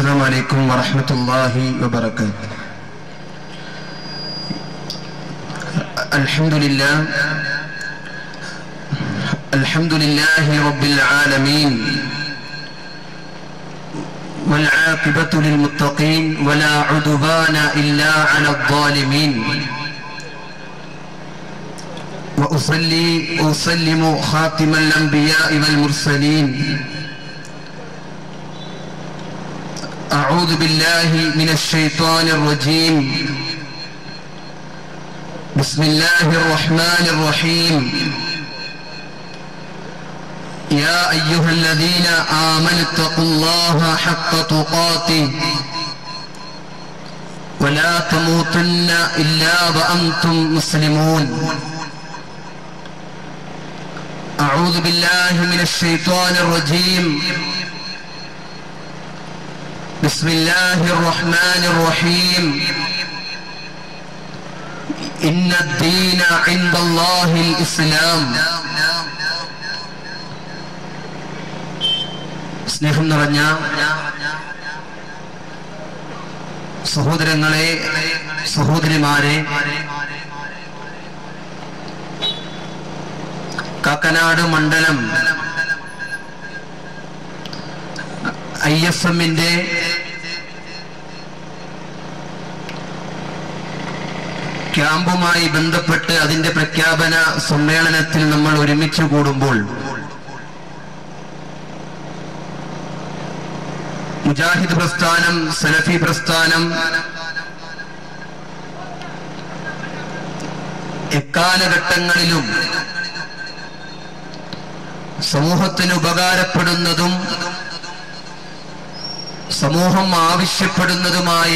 السلام عليكم ورحمة الله وبركاته الحمد لله الحمد لله رب العالمين والعاقبة للمتقين ولا عدوان إلا على الظالمين وأصلي أسلم خاتم الأنبياء والمرسلين أعوذ بالله من الشيطان الرجيم بسم الله الرحمن الرحيم يا أيها الذين آمنوا اتقوا الله حق تقاته ولا تموتن إلا وأنتم مسلمون أعوذ بالله من الشيطان الرجيم بسم الله الرحمن الرحيم إن الدين عند الله الإسلام സ്നേഹം നിറഞ്ഞ സഹോദരങ്ങളെ സഹോദരിമാരെ കാക്കനാട് മണ്ഡലം ഐ എസ് എമ്മിന്റെ ക്യാമ്പുമായി ബന്ധപ്പെട്ട് അതിന്റെ പ്രഖ്യാപന സമ്മേളനത്തിൽ നമ്മൾ ഒരുമിച്ച് കൂടുമ്പോൾ മുജാഹിദ് പ്രസ്ഥാനം സലഫി പ്രസ്ഥാനം എക്കാലഘട്ടങ്ങളിലും സമൂഹത്തിന് ഉപകാരപ്പെടുന്നതും സമൂഹം ആവശ്യപ്പെടുന്നതുമായ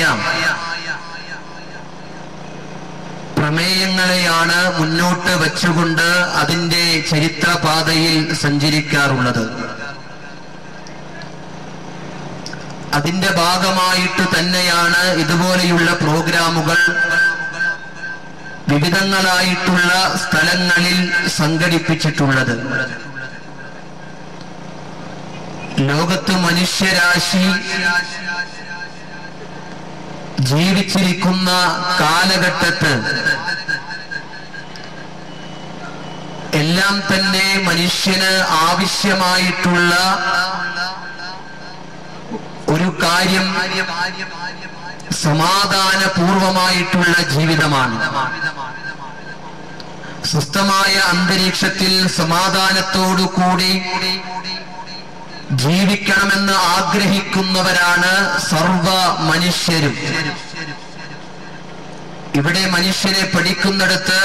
പ്രമേയങ്ങളെയാണ് മുന്നോട്ട് വെച്ചുകൊണ്ട് അതിന്റെ ചരിത്രപാതയിൽ സഞ്ചരിക്കാറുള്ളത് അതിന്റെ ഭാഗമായിട്ട് തന്നെയാണ് ഇതുപോലെയുള്ള പ്രോഗ്രാമുകൾ വിവിധങ്ങളായിട്ടുള്ള സ്ഥലങ്ങളിൽ സംഘടിപ്പിച്ചിട്ടുള്ളത് ലോകത്ത് മനുഷ്യരാശി ജീവിച്ചിരിക്കുന്ന കാലഘട്ടത്ത് എല്ലാം തന്നെ മനുഷ്യന് ആവശ്യമായിട്ടുള്ള ഒരു കാര്യം സമാധാനപൂർവമായിട്ടുള്ള ജീവിതമാണ് സ്വസ്ഥമായ അന്തരീക്ഷത്തിൽ സമാധാനത്തോടു കൂടി ജീവിക്കണമെന്ന് ആഗ്രഹിക്കുന്നവരാണ് സർവ മനുഷ്യരും ഇവിടെ മനുഷ്യരെ പഠിക്കുന്നിടത്ത്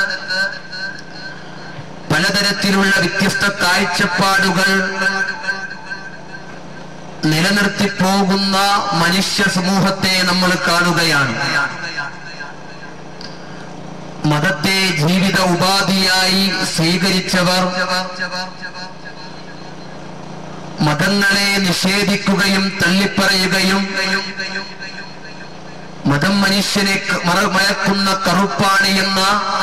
പലതരത്തിലുള്ള വ്യത്യസ്ത കാഴ്ചപ്പാടുകൾ നിലനിർത്തി പോകുന്ന മനുഷ്യ സമൂഹത്തെ നമ്മൾ കാണുകയാണ് മതത്തെ ജീവിത ഉപാധിയായി സ്വീകരിച്ചവർ മതങ്ങളെ നിഷേധിക്കുകയും തള്ളിപ്പറയുകയും മതം മനുഷ്യനെ മയക്കുന്ന കറുപ്പാണ് എന്ന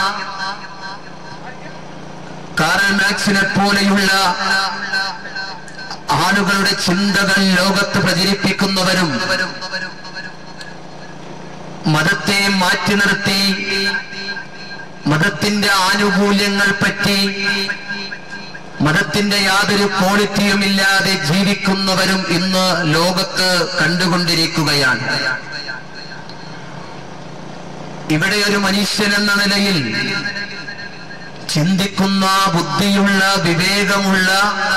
കാറൽ മാക്സിനെ പോലെയുള്ള ആളുകളുടെ ചിന്തകൾ ലോകത്ത് പ്രചരിപ്പിക്കുന്നവരും മതത്തെ മാറ്റി നിർത്തി മതത്തിന്റെ ആനുകൂല്യങ്ങൾ പറ്റി മതത്തിന്റെ യാതൊരു ക്വാളിറ്റിയും ഇല്ലാതെ ജീവിക്കുന്നവരും ഇന്ന് ലോകത്ത് കണ്ടുകൊണ്ടിരിക്കുകയാണ് ഇവിടെ ഒരു മനുഷ്യൻ എന്ന നിലയിൽ ചിന്തിക്കുന്ന ബുദ്ധിയുള്ള വിവേകമുള്ള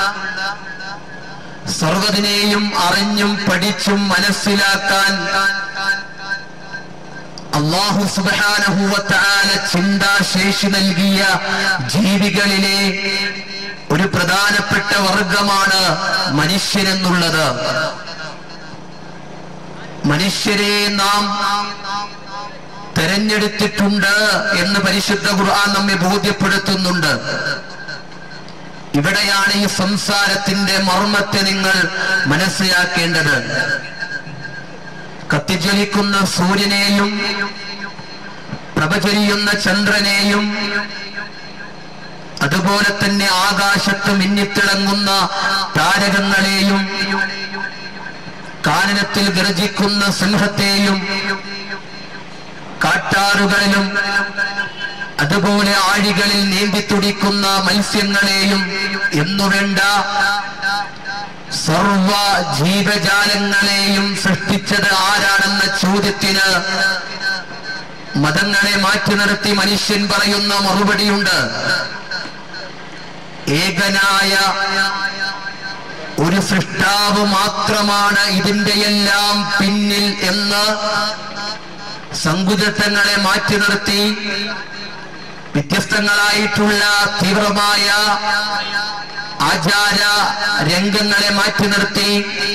സർവതിനെയും അറിഞ്ഞും പഠിച്ചും മനസ്സിലാക്കാൻ അള്ളാഹു സുബാനഹുവത്താല ചിന്താശേഷി നൽകിയ ജീവികളിലെ ഒരു പ്രധാനപ്പെട്ട വർഗമാണ് മനുഷ്യരെന്നുള്ളത് മനുഷ്യരെ നാം തെരഞ്ഞെടുത്തിട്ടുണ്ട് എന്ന് പരിശുദ്ധ ഖുർആൻ നമ്മെ ബോധ്യപ്പെടുത്തുന്നുണ്ട് ഇവിടെയാണ് ഈ സംസാരത്തിന്റെ മർമ്മത്തെ നിങ്ങൾ മനസ്സിലാക്കേണ്ടത് കത്തിജ്വലിക്കുന്ന സൂര്യനെയും പ്രഭചരിയുന്ന ചന്ദ്രനെയും അതുപോലെ തന്നെ ആകാശത്ത് മിന്നിത്തിളങ്ങുന്ന താരകങ്ങളെയും കാനനത്തിൽ ഗർജിക്കുന്ന സിംഹത്തെയും കാട്ടാറുകളിലും അതുപോലെ ആഴികളിൽ നീന്തിത്തുടിക്കുന്ന മത്സ്യങ്ങളെയും എന്നുവേണ്ട സർവ ജീവജാലങ്ങളെയും സൃഷ്ടിച്ചത് ആരാണെന്ന ചോദ്യത്തിന് മതങ്ങളെ മാറ്റി നിർത്തി മനുഷ്യൻ പറയുന്ന മറുപടിയുണ്ട് ഏകനായ ഒരു സൃഷ്ടാവ് മാത്രമാണ് ഇതിന്റെ എല്ലാം പിന്നിൽ എന്ന് സങ്കുചത്വങ്ങളെ മാറ്റി നിർത്തി വ്യത്യസ്തങ്ങളായിട്ടുള്ള തീവ്രമായ ആചാര രംഗങ്ങളെ മാറ്റി നിർത്തി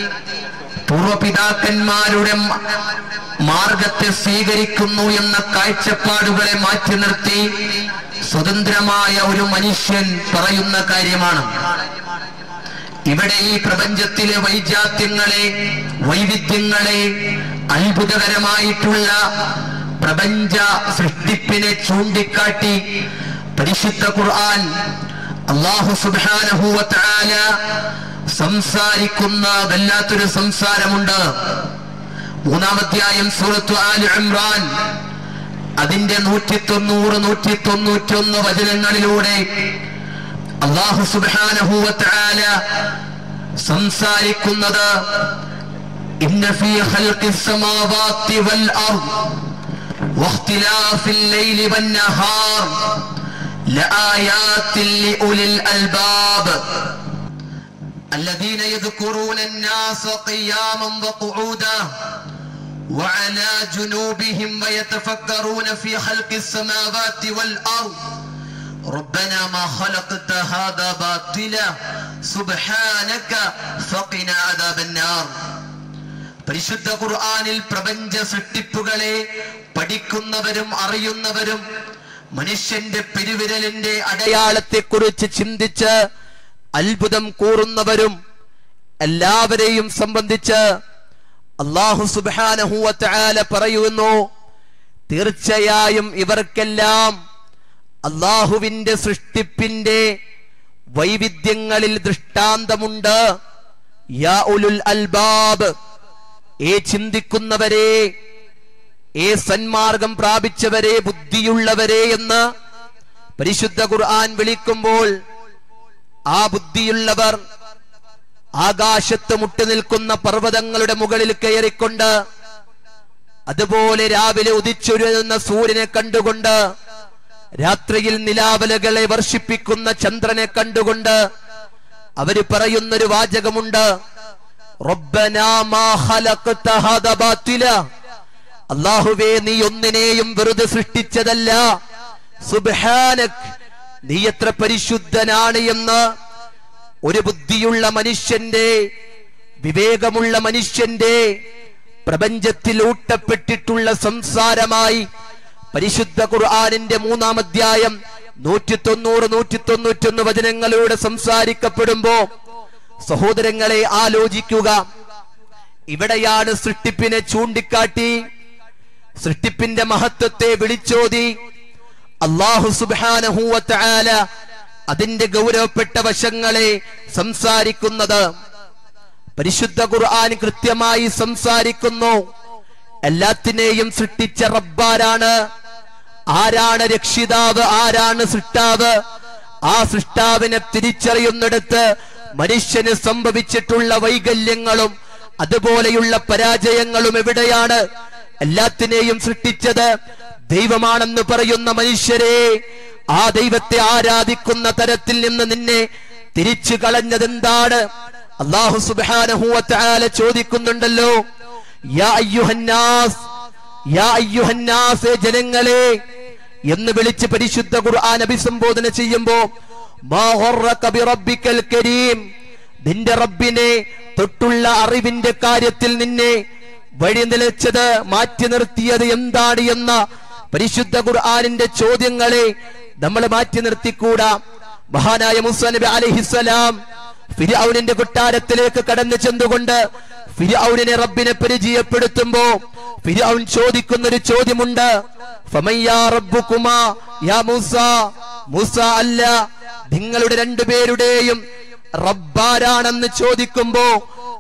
പൂർവപിതാക്കന്മാരുടെ മ- മാർഗത്തെ സ്വീകരിക്കുന്നു എന്ന കാഴ്ചപ്പാടുകളെ മാറ്റി നിർത്തി സ്വതന്ത്രമായ ഒരു മനുഷ്യൻ പറയുന്ന കാര്യമാണ് ഇവിടെ ഈ പ്രപഞ്ചത്തിലെ വൈജാത്യങ്ങളെ വൈവിധ്യങ്ങളെ അത്ഭുതകരമായിട്ടുള്ള പ്രപഞ്ച സൃഷ്ടിപ്പിനെ ചൂണ്ടിക്കാട്ടി പരിശുദ്ധ ഖുർആൻ അള്ളാഹു സുബ്ഹാനഹു വ തആല സംസാരിക്കുന്ന വല്ലാത്തൊരു സംസാരമുണ്ട് മൂന്നാമധ്യായം സൂറത്തു ആൽ ഇമ്രാൻ അതിന്റെ നൂറ്റി തൊണ്ണൂറ് നൂറ്റി തൊണ്ണൂറ്റൊന്ന് വചനങ്ങളിലൂടെ അള്ളാഹു സുബ്ഹാനഹു വ തആല സംസാരിക്കുന്നത് ഇന്ന ഫീ ഖൽഖിസ് സമാവാതി വൽ അർദ് واختلاف الليل والنهار لآيات لأولي الألباب الذين يذكرون الناس قياما وقعودا وعلى جنوبهم ويتفكرون في خلق السماوات والأرض ربنا ما خلقت هذا باطلا سبحانك فقنا عذاب النار പരിശുദ്ധ ഖുർആനിൽ പ്രപഞ്ച സൃഷ്ടിപ്പുകളെ പഠിക്കുന്നവരും അറിയുന്നവരും മനുഷ്യന്റെ പെരുവിരലിന്റെ അടയാളത്തെ കുറിച്ച് ചിന്തിച്ച് അത്ഭുതം കൂറുന്നവരും എല്ലാവരെയും സംബന്ധിച്ച് അള്ളാഹു സുബാനഹുവല പറയുന്നു തീർച്ചയായും ഇവർക്കെല്ലാം അള്ളാഹുവിന്റെ സൃഷ്ടിപ്പിന്റെ വൈവിധ്യങ്ങളിൽ ദൃഷ്ടാന്തമുണ്ട് യാ ഉലുൽ അൽബാബ് ഏ ചിന്തിക്കുന്നവരെ ഏ സന്മാർഗം പ്രാപിച്ചവരെ ബുദ്ധിയുള്ളവരെ എന്ന് പരിശുദ്ധ ഖുർആൻ വിളിക്കുമ്പോൾ ആ ബുദ്ധിയുള്ളവർ ആകാശത്ത് മുട്ടി നിൽക്കുന്ന പർവ്വതങ്ങളുടെ മുകളിൽ കയറിക്കൊണ്ട് അതുപോലെ രാവിലെ ഉദിച്ചൊരുന്ന സൂര്യനെ കണ്ടുകൊണ്ട് രാത്രിയിൽ നിലാവലകളെ വർഷിപ്പിക്കുന്ന ചന്ദ്രനെ കണ്ടുകൊണ്ട് അവര് പറയുന്നൊരു വാചകമുണ്ട് റബ്ബനാ മാ ഖലഖ്ത ഹാദാ ബാത്തില അല്ലാഹുവേ നീ ഒന്നിനെയും വെറുതെ സൃഷ്ടിച്ചതല്ല സുബ്ഹാനക് നീ എത്ര പരിശുദ്ധനാണ് എന്ന് ഒരു ബുദ്ധിയുള്ള മനുഷ്യന്റെ വിവേകമുള്ള മനുഷ്യന്റെ പ്രപഞ്ചത്തിൽ ഊട്ടപ്പെട്ടിട്ടുള്ള സംസാരമായി പരിശുദ്ധ ഖുർആാനിന്റെ മൂന്നാം അധ്യായം നൂറ്റി തൊണ്ണൂറ് നൂറ്റി തൊണ്ണൂറ്റൊന്ന് വചനങ്ങളിലൂടെ സംസാരിക്കപ്പെടുമ്പോ സഹോദരങ്ങളെ ആലോചിക്കുക ഇവിടെയാണ് സൃഷ്ടിപ്പിനെ ചൂണ്ടിക്കാട്ടി സൃഷ്ടിപ്പിന്റെ മഹത്വത്തെ വിളിച്ചോതി അള്ളാഹു സുബാനഹൂവത്താല അതിന്റെ ഗൗരവപ്പെട്ട വശങ്ങളെ സംസാരിക്കുന്നത് പരിശുദ്ധ ഖുർആൻ കൃത്യമായി സംസാരിക്കുന്നു എല്ലാത്തിനെയും സൃഷ്ടിച്ച റബ്ബാരാണ് ആരാണ് രക്ഷിതാവ് ആരാണ് സൃഷ്ടാവ് ആ സൃഷ്ടാവിനെ തിരിച്ചറിയുന്നിടത്ത് മനുഷ്യന് സംഭവിച്ചിട്ടുള്ള വൈകല്യങ്ങളും അതുപോലെയുള്ള പരാജയങ്ങളും എവിടെയാണ് എല്ലാത്തിനെയും സൃഷ്ടിച്ചത് ദൈവമാണെന്ന് പറയുന്ന മനുഷ്യരെ ആ ദൈവത്തെ ആരാധിക്കുന്ന തരത്തിൽ നിന്ന് നിന്നെ തിരിച്ചു കളഞ്ഞതെന്താണ് അള്ളാഹു സുബാനഹുല ചോദിക്കുന്നുണ്ടല്ലോ യാ അയ്യുഹന്നാസ് യാ അയ്യുഹന്നാസ് ജനങ്ങളെ എന്ന് വിളിച്ച് പരിശുദ്ധ ഖുർആൻ അഭിസംബോധന ചെയ്യുമ്പോ മാ ഗർറക ബിറബ്ബിക്കൽ കരീം നിന്റെ റബ്ബിനെ തൊട്ടുള്ള അറിവിന്റെ കാര്യത്തിൽ നിന്നെ വഴി നിലച്ചത് മാറ്റി നിർത്തിയത് എന്താണ് എന്ന പരിശുദ്ധ ഖുർആനിന്റെ ചോദ്യങ്ങളെ നമ്മൾ മാറ്റി നിർത്തിക്കൂടാ മഹാനായ മുസാ നബി അലൈഹിസ്സലാം ഫിർഔനിന്റെ കൊട്ടാരത്തിലേക്ക് കടന്നു ചെന്നുകൊണ്ട് ഫിർഔനിനെ റബ്ബിനെ പരിചയപ്പെടുത്തുമ്പോ ഫിർഔൻ ചോദിക്കുന്ന ഒരു ചോദ്യമുണ്ട് ഫമയ്യാ റബ്ബുകുമാ യാ മൂസ മൂസ അല്ല നിങ്ങളുടെ രണ്ടുപേരുടെയും റബ്ബാരാണെന്ന് ചോദിക്കുമ്പോ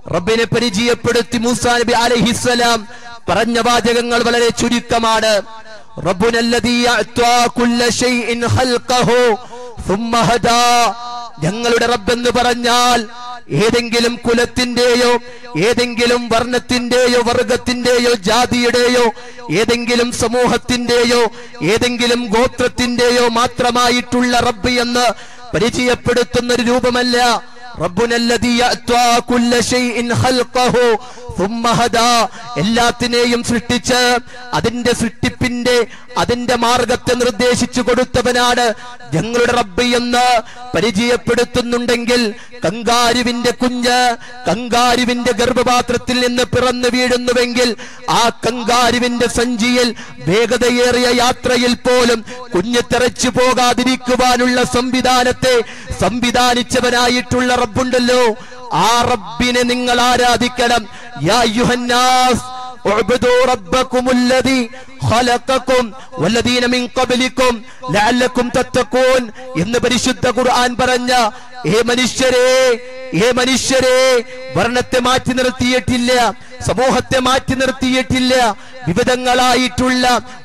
റബ്ബിനെ പരിചയപ്പെടുത്തി മൂസാ നബി അലൈഹിസ്സലാം പറഞ്ഞ വാചകങ്ങൾ വളരെ ചുരുക്കമാണ് ربنا الذي أعطى كل شيء خلقه ثم هدى ഞങ്ങളുടെ റബ്ബെന്ന് പറഞ്ഞാൽ ഏതെങ്കിലും കുലത്തിന്റെയോ ഏതെങ്കിലും വർണ്ണത്തിന്റെയോ വർഗത്തിന്റെയോ ജാതിയുടെയോ ഏതെങ്കിലും സമൂഹത്തിന്റെയോ ഏതെങ്കിലും ഗോത്രത്തിന്റെയോ മാത്രമായിട്ടുള്ള റബ്ബ് എന്ന് പരിചയപ്പെടുത്തുന്ന ഒരു രൂപമല്ല ربنا الذي أعطى كل شيء خلقه ثم هدى എല്ലാത്തിനെയും സൃഷ്ടിച്ച് അതിന്റെ സൃഷ്ടിപ്പിന്റെ അതിന്റെ മാർഗത്തെ നിർദ്ദേശിച്ചു കൊടുത്തവനാണ് ഞങ്ങളുടെ റബ്ബ് എന്ന് പരിചയപ്പെടുത്തുന്നുണ്ടെങ്കിൽ കങ്കാരുവിന്റെ കുഞ്ഞ് കങ്കാരുവിന്റെ ഗർഭപാത്രത്തിൽ നിന്ന് പിറന്നു വീഴുന്നുവെങ്കിൽ ആ കങ്കാരുവിന്റെ സഞ്ചിയിൽ വേഗതയേറിയ യാത്രയിൽ പോലും കുഞ്ഞ് തെറച്ചു പോകാതിരിക്കുവാനുള്ള സംവിധാനത്തെ സംവിധാനിച്ചവനായിട്ടുള്ള റബ്ബുണ്ടല്ലോ ആ റബ്ബിനെ നിങ്ങൾ ആരാധിക്കണം യാ യുഹന്നാസ് اعبدوا ربكم الذي خلقكم والذين من قبلكم لعلكم تتقون എന്ന് പരിശുദ്ധ ഖുർആൻ പറഞ്ഞ ഏ മനുഷ്യരെ ഏ മനുഷ്യരെ വർണ്ണത്തെ മാറ്റി നിർത്തിയിട്ടില്ല സമൂഹത്തെ മാറ്റി നിർത്തിയിട്ടില്ല വിവിധങ്ങളായിട്ടുള്ള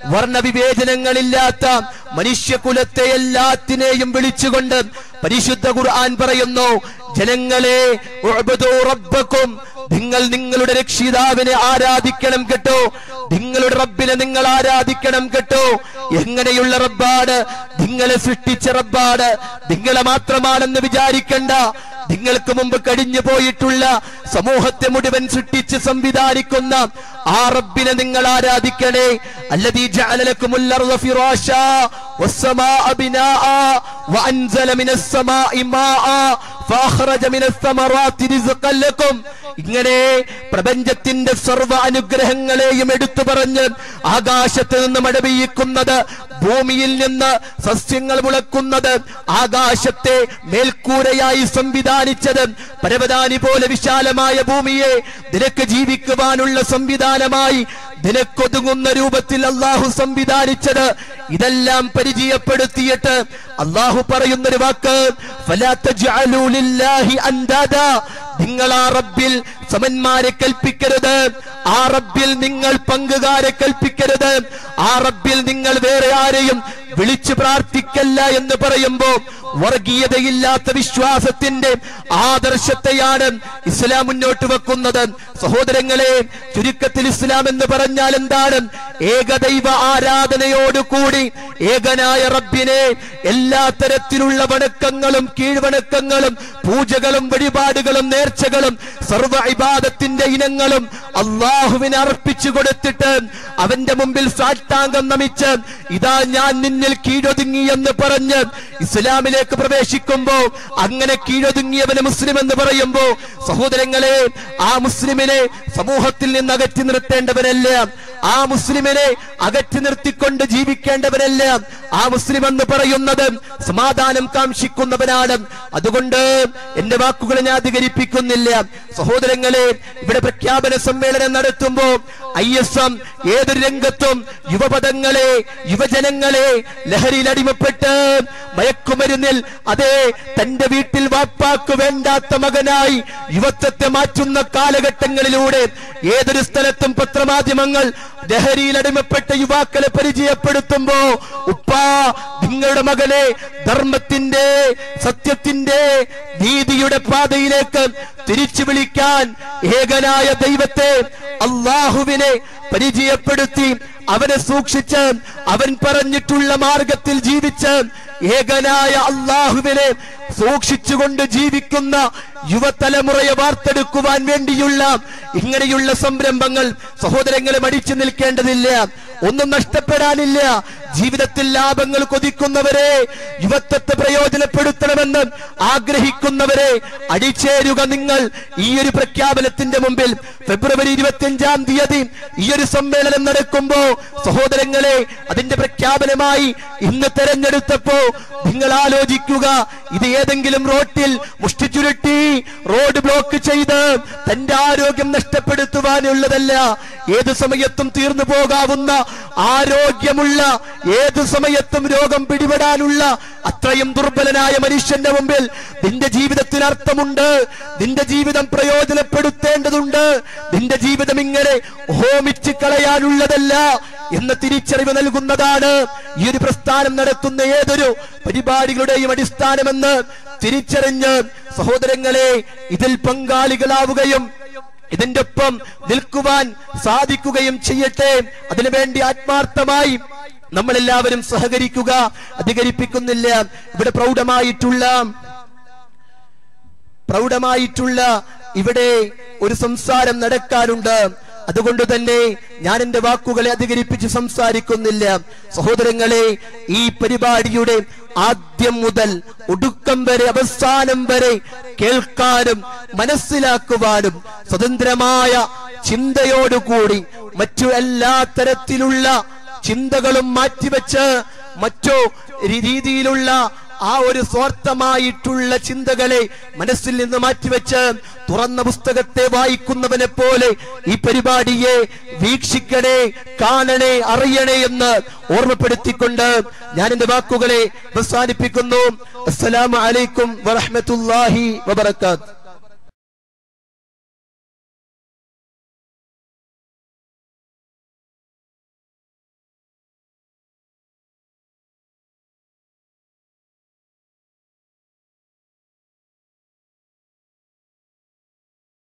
വർണ്ണവിവേചനങ്ങളില്ലാത്ത മനുഷ്യകുലത്തെ എല്ലാത്തിനെയും വിളിച്ചുകൊണ്ട് പരിശുദ്ധ ഖുർആൻ പറയുന്നു ജനങ്ങളെ ഉഅ്ബുദൂ റബ്ബക്കും നിങ്ങൾ നിങ്ങളുടെ രക്ഷിതാവിനെ ആരാധിക്കണം കേട്ടോ നിങ്ങളുടെ റബ്ബിനെ നിങ്ങൾ ആരാധിക്കണം കേട്ടോ എങ്ങനെയുള്ള റബ്ബാണ് നിങ്ങളെ സൃഷ്ടിച്ച റബ്ബാണ് നിങ്ങളെ മാത്രമാണെന്ന് വിചാരിക്കണ്ട നിങ്ങൾക്ക് മുമ്പ് കഴിഞ്ഞു പോയിട്ടുള്ള സമൂഹത്തെ മുഴുവൻ സൃഷ്ടിച്ച് സംവിധാനിക്കുന്ന ആ റബ്ബിനെ നിങ്ങൾ ആരാധിക്കണേ അല്ലദീ ജഅല ലക്കുമുൽ അർള ഫിറാശാ വസ്സമാഅ ബിനാഅ വഅൻസല മിനസ് സമാഇ മാഅ ഫഅഖറജ മിനസ് സമറാത്തി റിസ്ഖൻ ലക്കും ഇങ്ങനെ പ്രപഞ്ചത്തിന്റെ സർവ്വ അനുഗ്രഹങ്ങളെയും എടുത്തു പറഞ്ഞ് ആകാശത്ത് നിന്ന് മഴ പെയ്യിക്കുന്നത് ഭൂമിയിൽ നിന്ന് സസ്യങ്ങൾ മുളക്കുന്നത് ആകാശത്തെ മേൽക്കൂരയായി സംവിധാനിച്ചത് പരവതാനി പോലെ വിശാലമായ ഭൂമിയെ നിനക്ക് ജീവിക്കുവാനുള്ള സംവിധാനമായി നിനക്കൊതുങ്ങുന്ന രൂപത്തിൽ അള്ളാഹു സംവിധാനിച്ചത് ഇതെല്ലാം പരിചയപ്പെടുത്തിയിട്ട് അള്ളാഹു പറയുന്നൊരു വാക്ക് ഫലാ തജ്അലൂ ലില്ലാഹി അൻദാദാ നിങ്ങൾ ആ റബ്ബിൽ സമന്മാരെ കൽപ്പിക്കരുത് ആ റബ്ബിൽ നിങ്ങൾ പങ്കുകാരെ കൽപ്പിക്കരുത് ആ റബ്ബിൽ നിങ്ങൾ വേറെ ആരെയും വിളിച്ചു പ്രാർത്ഥിക്കല്ല എന്ന് പറയുമ്പോ വർഗീയതയില്ലാത്ത വിശ്വാസത്തിന്റെ ആദർശത്തെയാണ് ഇസ്ലാം മുന്നോട്ട് വെക്കുന്നത് സഹോദരങ്ങളെ ചുരുക്കത്തിൽ ഇസ്ലാം എന്ന് പറഞ്ഞാൽ എന്താണ് ഏകദൈവ ആരാധനയോടുകൂടി ഏകനായ റബ്ബിനെ എല്ലാ തരത്തിലുള്ള വണക്കങ്ങളും കീഴ്വണക്കങ്ങളും പൂജകളും വഴിപാടുകളും നേർച്ചകളും സർവ ഇബാദത്തിന്റെ ഇനങ്ങളും അള്ളാഹുവിനെ അർപ്പിച്ചു കൊടുത്തിട്ട് അവന്റെ മുമ്പിൽ സാഷ്ടാംഗം നമിച്ച് ഇതാ ഞാൻ നിന്നിൽ കീഴൊതുങ്ങി എന്ന് പറഞ്ഞ് ഇസ്ലാമിലേക്ക് പ്രവേശിക്കുമ്പോ അങ്ങനെ കീഴൊതുങ്ങിയവന് മുസ്ലിം എന്ന് പറയുമ്പോ സഹോദരങ്ങളെ ആ മുസ്ലിമിനെ സമൂഹത്തിൽ നിന്ന് അകറ്റി നിർത്തേണ്ടവനല്ല ആ മുസ്ലിമിനെ അകറ്റി നിർത്തിക്കൊണ്ട് ജീവിക്കേണ്ടവനല്ല ആ മുസ്ലിം എന്ന് പറയുന്നത് സമാധാനം കാക്ഷിക്കുന്നവനാണ് അതുകൊണ്ട് എന്റെ വാക്കുകളെ ഞാൻ അധികരിപ്പിക്കുന്നില്ല സഹോദരങ്ങളെ ഇവിടെ പ്രഖ്യാപന സമ്മേളനം നടത്തുമ്പോ ഐ എസ് എം ഏതൊരു രംഗത്തും യുവപദങ്ങളെ യുവജനങ്ങളെ ലഹരിയിൽ അടിമപ്പെട്ട് മയക്കുമരുന്നിൽ അതെ തന്റെ വീട്ടിൽ വാപ്പാക്ക് വേണ്ടാത്ത മകനായി യുവത്വത്തെ മാറ്റുന്ന കാലഘട്ടങ്ങളിലൂടെ ഏതൊരു സ്ഥലത്തും പത്രമാധ്യമങ്ങൾ ലഹരിയിൽ അടിമപ്പെട്ട യുവാക്കളെ പരിചയപ്പെടുത്തുമ്പോ ഉപ്പാ നിങ്ങളുടെ മകനെ ധർമ്മത്തിന്റെ സത്യത്തിന്റെ നീതിയുടെ പാതയിലേക്ക് തിരിച്ചു വിളിക്കാൻ ഏകനായ ദൈവത്തെ അള്ളാഹുവിനെ പരിചയപ്പെടുത്തി അവനെ സൂക്ഷിച്ച് അവൻ പറഞ്ഞിട്ടുള്ള മാർഗത്തിൽ ജീവിച്ച് ഏകനായ അള്ളാഹുവിനെ സൂക്ഷിച്ചുകൊണ്ട് ജീവിക്കുന്ന യുവതലമുറയെ വാർത്തെടുക്കുവാൻ വേണ്ടിയുള്ള ഇങ്ങനെയുള്ള സംരംഭങ്ങൾ സഹോദരങ്ങളെ മടിച്ചു നിൽക്കേണ്ടതില്ല ഒന്നും നഷ്ടപ്പെടാനില്ല ജീവിതത്തിൽ ലാഭങ്ങൾ കൊതിക്കുന്നവരെ യുവത്വത്തെ പ്രയോജനപ്പെടുത്തണമെന്ന് ആഗ്രഹിക്കുന്നവരെ അടിച്ചേരുക നിങ്ങൾ ഈ ഒരു പ്രഖ്യാപനത്തിന്റെ മുമ്പിൽ ഫെബ്രുവരി ഇരുപത്തിയഞ്ചാം തീയതി ഈ ഒരു സമ്മേളനം നടക്കുമ്പോ സഹോദരങ്ങളെ അതിന്റെ പ്രഖ്യാപനമായി ഇന്ന് തെരഞ്ഞെടുത്തപ്പോ നിങ്ങൾ ആലോചിക്കുക ഇത് ഏതെങ്കിലും റോട്ടിൽ മുഷ്ടി ചുരുട്ടി റോഡ് ബ്ലോക്ക് ചെയ്ത് തന്റെ ആരോഗ്യം നഷ്ടപ്പെടുത്തുവാനുള്ളതല്ല ഏത് സമയത്തും തീർന്നു പോകാവുന്ന ആരോഗ്യമുള്ള ഏത് സമയത്തും രോഗം പിടിപെടാനുള്ള അത്രയും ദുർബലനായ മനുഷ്യന്റെ മുമ്പിൽ നിന്റെ ജീവിതത്തിന് അർത്ഥമുണ്ട് നിന്റെ ജീവിതം പ്രയോജനപ്പെടുത്തേണ്ടതുണ്ട് നിന്റെ ജീവിതം ഇങ്ങനെ ഹോമിച്ച് കളയാനുള്ളതല്ല എന്ന തിരിച്ചറിവ് നൽകുന്നതാണ് ഈ ഒരു പ്രസ്ഥാനം നടത്തുന്ന ഏതൊരു പരിപാടികളുടെയും അടിസ്ഥാനമെന്ന് തിരിച്ചറിഞ്ഞ് സഹോദരങ്ങളെ ഇതിൽ പങ്കാളികളാവുകയും ഇതിന്റെ ഒപ്പം നിൽക്കുവാൻ സാധിക്കുകയും ചെയ്യട്ടെ അതിനുവേണ്ടി ആത്മാർത്ഥമായി നമ്മളെല്ലാവരും സഹകരിക്കുക അധികരിപ്പിക്കുന്നില്ല ഇവിടെ പ്രൗഢമായിട്ടുള്ള പ്രൗഢമായിട്ടുള്ള ഇവിടെ ഒരു സംസാരം നടക്കാനുണ്ട് അതുകൊണ്ട് തന്നെ ഞാൻ എന്റെ വാക്കുകളെ അധികരിപ്പിച്ച് സംസാരിക്കുന്നില്ല സഹോദരങ്ങളെ ഈ പരിപാടിയുടെ ആദ്യം മുതൽ ഒടുക്കം വരെ അവസാനം വരെ കേൾക്കാനും മനസ്സിലാക്കുവാനും സ്വതന്ത്രമായ ചിന്തയോടുകൂടി മറ്റു എല്ലാ തരത്തിലുള്ള ചിന്തകളും മാറ്റിവെച്ച് മറ്റു രീതിയിലുള്ള ആ ഒരു സ്വാർത്ഥമായിട്ടുള്ള ചിന്തകളെ മനസ്സിൽ നിന്ന് മാറ്റിവെച്ച് തുറന്ന പുസ്തകത്തെ വായിക്കുന്നവനെ പോലെ ഈ പരിപാടിയെ വീക്ഷിക്കണേ കാണണേ അറിയണേ എന്ന് ഓർമ്മപ്പെടുത്തിക്കൊണ്ട് ഞാൻ എന്റെ വാക്കുകളെ അവസാനിപ്പിക്കുന്നു അസ്സലാമു അലൈക്കും വറഹ്മത്തുള്ളാഹി വബറകാത്ത്